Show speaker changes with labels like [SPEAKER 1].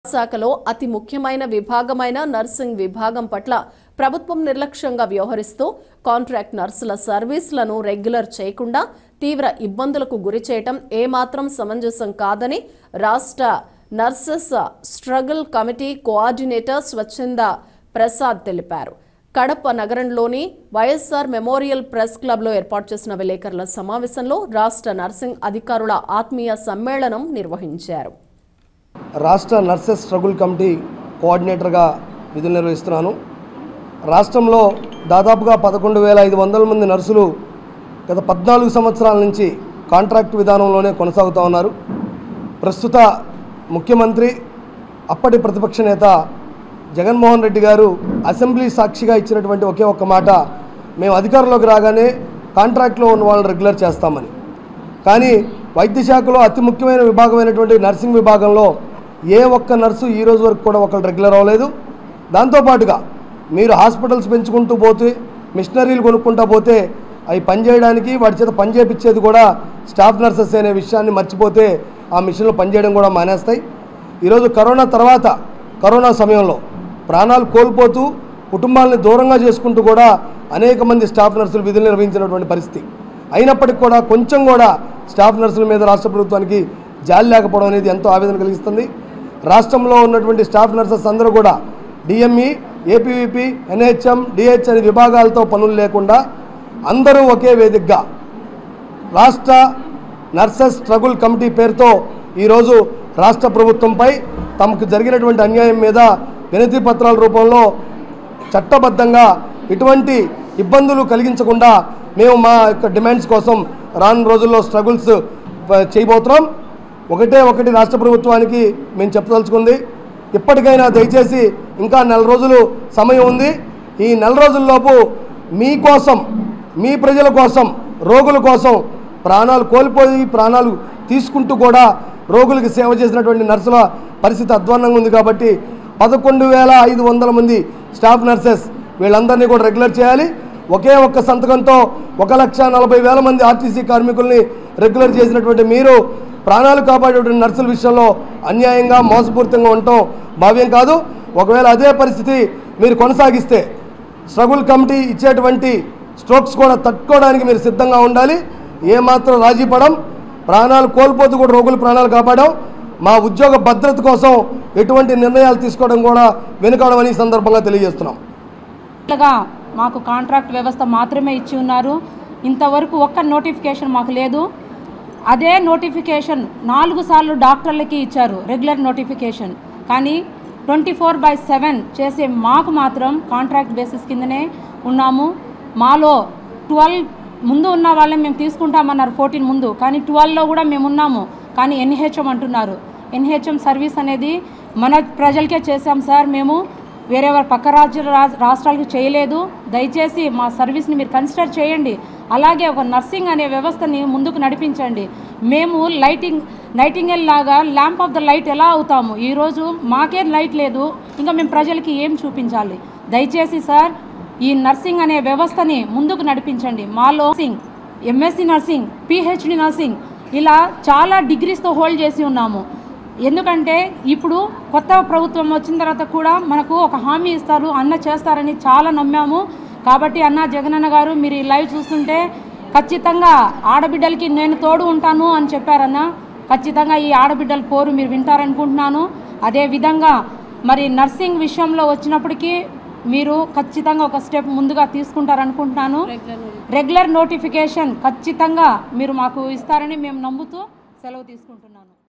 [SPEAKER 1] శాఖలో అతి ముఖ్యమైన విభాగమైన నర్సింగ్ విభాగం పట్ల ప్రభుత్వం నిర్లక్ష్యంగా వ్యవహరిస్తూ కాంట్రాక్ట్ నర్సుల సర్వీసులను రెగ్యులర్ చేయకుండా తీవ్ర ఇబ్బందులకు గురి చేయటం ఏమాత్రం సమంజసం కాదని రాష్ట్ర నర్సెస్ స్ట్రగుల్ కమిటీ కోఆర్డినేటర్ స్వచ్ఛంద ప్రసాద్ తెలిపారు కడప నగరంలోని వైఎస్ఆర్ మెమోరియల్ ప్రెస్ క్లబ్లో ఏర్పాటు చేసిన విలేకరుల సమావేశంలో రాష్ట్ర నర్సింగ్ అధికారుల ఆత్మీయ సమ్మేళనం నిర్వహించారు
[SPEAKER 2] రాష్ట్ర నర్సెస్ స్ట్రగుల్ కమిటీ కోఆర్డినేటర్గా విధులు నిర్వహిస్తున్నాను రాష్ట్రంలో దాదాపుగా పదకొండు వేల ఐదు వందల మంది నర్సులు గత పద్నాలుగు సంవత్సరాల నుంచి కాంట్రాక్ట్ విధానంలోనే కొనసాగుతూ ఉన్నారు ప్రస్తుత ముఖ్యమంత్రి అప్పటి ప్రతిపక్ష నేత జగన్మోహన్ రెడ్డి గారు అసెంబ్లీ సాక్షిగా ఇచ్చినటువంటి ఒకే ఒక్క మాట మేము అధికారంలోకి రాగానే కాంట్రాక్ట్లో ఉన్న వాళ్ళని రెగ్యులర్ చేస్తామని కానీ వైద్య శాఖలో అతి ముఖ్యమైన విభాగమైనటువంటి నర్సింగ్ విభాగంలో ఏ ఒక్క నర్సు ఈ రోజు వరకు కూడా ఒకళ్ళు రెగ్యులర్ అవ్వలేదు దాంతోపాటుగా మీరు హాస్పిటల్స్ పెంచుకుంటూ పోతే మిషనరీలు కొనుక్కుంటూ పోతే అవి పనిచేయడానికి వాటి చేత పని చేపించేది కూడా స్టాఫ్ నర్సెస్ అనే విషయాన్ని మర్చిపోతే ఆ మిషన్లు పనిచేయడం కూడా మానేస్తాయి ఈరోజు కరోనా తర్వాత కరోనా సమయంలో ప్రాణాలు కోల్పోతూ కుటుంబాలని దూరంగా చేసుకుంటూ కూడా అనేక మంది స్టాఫ్ నర్సులు విధులు నిర్వహించినటువంటి పరిస్థితి అయినప్పటికీ కూడా కొంచెం కూడా స్టాఫ్ నర్సుల మీద రాష్ట్ర ప్రభుత్వానికి జాలి లేకపోవడం అనేది ఎంతో ఆవేదన కలిగిస్తుంది రాష్ట్రంలో ఉన్నటువంటి స్టాఫ్ నర్సెస్ అందరూ కూడా డిఎంఈ ఏపీవీపీ ఎన్హెచ్ఎం డిహెచ్ అనే విభాగాలతో పనులు లేకుండా అందరూ ఒకే వేదికగా రాష్ట్ర నర్సెస్ స్ట్రగుల్ కమిటీ పేరుతో ఈరోజు రాష్ట్ర ప్రభుత్వంపై తమకు జరిగినటువంటి అన్యాయం మీద వినతి పత్రాల రూపంలో చట్టబద్ధంగా ఎటువంటి ఇబ్బందులు కలిగించకుండా మేము మా యొక్క డిమాండ్స్ కోసం రాను రోజుల్లో స్ట్రగుల్స్ ప- చేయబోతున్నాం ఒకటే ఒకటి రాష్ట్ర ప్రభుత్వానికి మేము చెప్పదలుచుకుంది ఇప్పటికైనా దయచేసి ఇంకా నెల రోజులు సమయం ఉంది ఈ నెల రోజుల్లోపు మీకోసం మీ ప్రజల కోసం రోగుల కోసం ప్రాణాలు కోల్పోయి ప్రాణాలు తీసుకుంటూ కూడా రోగులకు సేవ చేసినటువంటి నర్సుల పరిస్థితి అధ్వాన్నంగా ఉంది కాబట్టి పదకొండు వేల ఐదు వందల మంది స్టాఫ్ నర్సెస్ వీళ్ళందరినీ కూడా రెగ్యులర్ చేయాలి ఒకే ఒక్క సంతకంతో ఒక లక్ష నలభై వేల మంది ఆర్టీసీ కార్మికుల్ని రెగ్యులర్ చేసినటువంటి మీరు ప్రాణాలు కాపాడేటువంటి నర్సుల విషయంలో అన్యాయంగా మోసపూరితంగా ఉండటం భావ్యం కాదు ఒకవేళ అదే పరిస్థితి మీరు కొనసాగిస్తే స్ట్రగుల్ కమిటీ ఇచ్చేటువంటి స్ట్రోక్స్ కూడా తట్టుకోవడానికి మీరు సిద్ధంగా ఉండాలి ఏమాత్రం రాజీ పడం ప్రాణాలు కోల్పోతూ కూడా రోగుల ప్రాణాలు కాపాడాం మా ఉద్యోగ భద్రత కోసం ఎటువంటి నిర్ణయాలు తీసుకోవడం కూడా వెనుకాడమని ఈ సందర్భంగా తెలియజేస్తున్నాం
[SPEAKER 3] గా మాకు కాంట్రాక్ట్ వ్యవస్థ మాత్రమే ఇచ్చి ఉన్నారు ఇంతవరకు ఒక్క నోటిఫికేషన్ మాకు లేదు అదే నోటిఫికేషన్ నాలుగు సార్లు డాక్టర్లకి ఇచ్చారు రెగ్యులర్ నోటిఫికేషన్ కానీ ట్వంటీ ఫోర్ బై సెవెన్ చేసే మాకు మాత్రం కాంట్రాక్ట్ బేసిస్ కిందనే ఉన్నాము మాలో ట్వెల్వ్ ముందు ఉన్న వాళ్ళని మేము తీసుకుంటామన్నారు ఫోర్టీన్ ముందు కానీ ట్వెల్వ్లో కూడా మేము ఉన్నాము కానీ ఎన్హెచ్ఎం అంటున్నారు ఎన్హెచ్ఎం సర్వీస్ అనేది మన ప్రజలకే చేశాం సార్ మేము వేరే వారి పక్క రాజ్య రా- రాష్ట్రాలకు చేయలేదు దయచేసి మా సర్వీస్ని మీరు కన్సిడర్ చేయండి అలాగే ఒక నర్సింగ్ అనే వ్యవస్థని ముందుకు నడిపించండి మేము లైటింగ్ నైటింగెల్ లాగా ల్యాంప్ ఆఫ్ ద లైట్ ఎలా అవుతాము ఈరోజు మాకే లైట్ లేదు ఇంకా మేము ప్రజలకి ఏం చూపించాలి దయచేసి సార్ ఈ నర్సింగ్ అనే వ్యవస్థని ముందుకు నడిపించండి మాలో nursing MSc nursing PhD nursing ఇలా చాలా డిగ్రీస్తో హోల్డ్ చేసి ఉన్నాము ఎందుకంటే ఇప్పుడు కొత్త ప్రభుత్వం వచ్చిన తర్వాత కూడా మనకు ఒక హామీ ఇస్తారు అన్న చేస్తారని చాలా నమ్మాము కాబట్టి అన్న జగనన్న గారు మీరు ఈ లైవ్ చూస్తుంటే ఖచ్చితంగా ఆడబిడ్డలకి నేను తోడు ఉంటాను అని చెప్పారన్న ఖచ్చితంగా ఈ ఆడబిడ్డల పోరు మీరు వింటారనుకుంటున్నాను అదేవిధంగా మరి నర్సింగ్ విషయంలో వచ్చినప్పటికీ మీరు ఖచ్చితంగా ఒక స్టెప్ ముందుగా తీసుకుంటారనుకుంటున్నాను రెగ్యులర్ నోటిఫికేషన్ ఖచ్చితంగా మీరు మాకు ఇస్తారని మేము నమ్ముతూ సెలవు తీసుకుంటున్నాను